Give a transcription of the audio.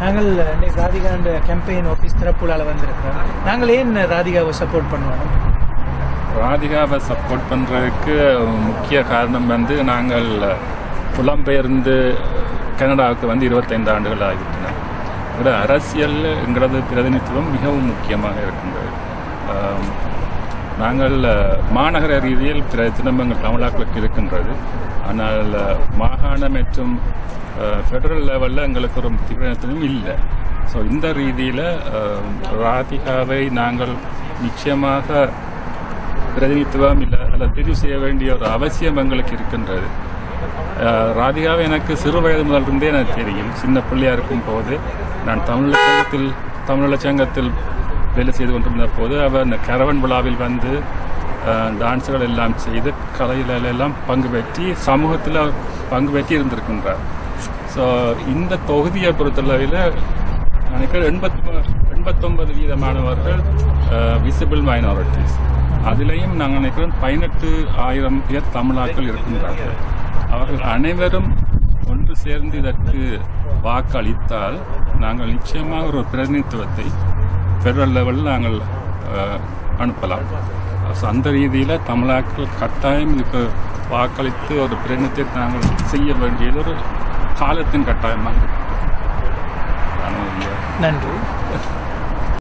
நாங்கள் இன்னைக்கு ராதிகாண்ட campaign office திறப்புலால வந்திருக்கிறோம் நாங்கள் ஏன் ராதிகாவை சப்போர்ட் பண்ணுவோம் ராதிகாவை சப்போர்ட் பண்ணுறதுக்கு முக்கிய காரணம் வந்து நாங்கள் புலம்பெயர்ந்து கனடாவுக்கு வந்து இருபத்தைந்து ஆண்டுகள் ஆகிவிட்டன இதில் அரசியல் எங்களது பிரதிநிதித்துவம் மிகவும் முக்கியமாக இருக்கின்றது ஆம், நாங்கள் மாநகர ரீதியில் பிற தினம்பங்கள் தமிழாக்களுக்கு இருக்கின்றது ஆனால் மாகாண மற்றும் ஃபெடரல் லெவலில் எங்களுக்கு ஒரு பிரதிநிதித்துவம் இல்லை ஸோ இந்த ரீதியில் ராதிகாவை நாங்கள் நிச்சயமாக பிரதிநிதித்துவம் இல்லை அல்ல தெரிவு செய்ய வேண்டிய ஒரு அவசியம் எங்களுக்கு இருக்கின்றது அஹ், ராதிகாவை எனக்கு சிறு வயது முதலிருந்தே எனக்கு தெரியும் சின்ன பிள்ளையா இருக்கும் போது நான் தமிழ் சங்கத்தில் தமிழ் சங்கத்தில் வேலை செய்து கொண்டிருந்த போது அவர் இந்த கரவன் விழாவில் வந்து அஹ், டான்ஸுகள் எல்லாம் செய்து கலையில எல்லாம் பங்கு பெற்றி சமூகத்தில் அவர் பங்கு பெற்றி இருந்திருக்கின்றார் ஸோ இந்த தொகுதியை பொறுத்தளவில் நினைக்கிறேன் எண்பத்தி எண்பத்தொன்பது வீதமானவர்கள் விசிபிள் மைனாரிட்டிஸ் அதிலையும் நாங்கள் நினைக்கிறோம் பதினெட்டு ஆயிரம் பேர் தமிழாக்கள் இருக்கின்றார்கள் அவர்கள் அனைவரும் ஒன்று சேர்ந்து இதற்கு வாக்களித்தால் நாங்கள் நிச்சயமாக ஒரு பிரதிநிதித்துவத்தை ஃபெடரல் லெவலில் நாங்கள் அஹ், அனுப்பலாம் So, அந்த ரீதியில் தமிழாக்கள் கட்டாயம் இதுக்கு வாக்களித்து ஒரு பிரதிநிதித்தை நாங்கள் செய்ய வேண்டியது ஒரு காலத்தின் கட்டாயமாக இருக்கு. அதான் ஒரு நன்றி